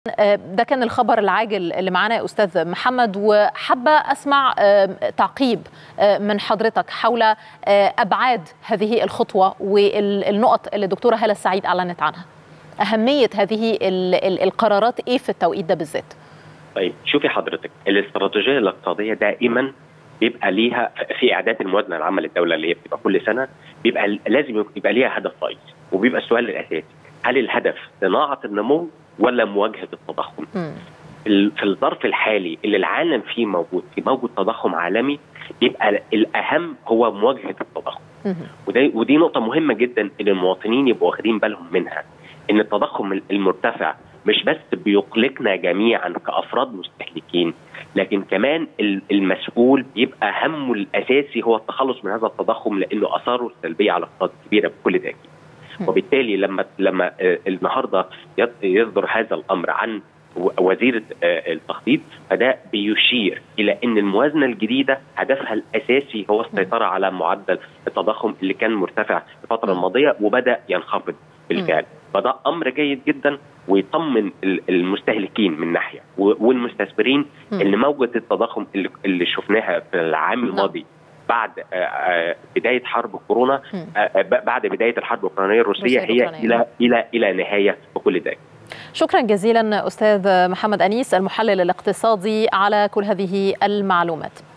ده كان الخبر العاجل اللي معانا يا استاذ محمد وحابه اسمع تعقيب من حضرتك حول ابعاد هذه الخطوه والنقط اللي الدكتوره هاله السعيد اعلنت عنها. اهميه هذه القرارات ايه في التوقيت ده بالذات؟ طيب شوفي حضرتك الاستراتيجيه الاقتصاديه دائما بيبقى ليها في اعداد الموازنه العامه للدوله اللي هي بتبقى كل سنه بيبقى لازم يبقى ليها هدف رئيسي وبيبقى السؤال الاساسي هل الهدف صناعه النمو ولا مواجهه التضخم؟ م. في الظرف الحالي اللي العالم فيه موجود في موجود تضخم عالمي يبقى الاهم هو مواجهه التضخم ودي, ودي نقطه مهمه جدا ان المواطنين يبقوا واخدين بالهم منها ان التضخم المرتفع مش بس بيقلقنا جميعا كافراد مستهلكين لكن كمان المسؤول بيبقى همه الاساسي هو التخلص من هذا التضخم لانه اثاره السلبيه على الاقتصاد كبيره بكل تاكيد وبالتالي لما لما النهارده يصدر هذا الامر عن وزيره التخطيط فده بيشير الى ان الموازنه الجديده هدفها الاساسي هو السيطره على معدل التضخم اللي كان مرتفع في الفتره الماضيه وبدا ينخفض بالفعل فده امر جيد جدا ويطمن المستهلكين من ناحيه والمستثمرين ان موجه التضخم اللي شفناها في العام الماضي بعد بدايه حرب كورونا بعد بدايه الحرب الاوكرانيه الروسيه هي الى الى الى نهايه بكل ذلك شكرا جزيلا استاذ محمد انيس المحلل الاقتصادي على كل هذه المعلومات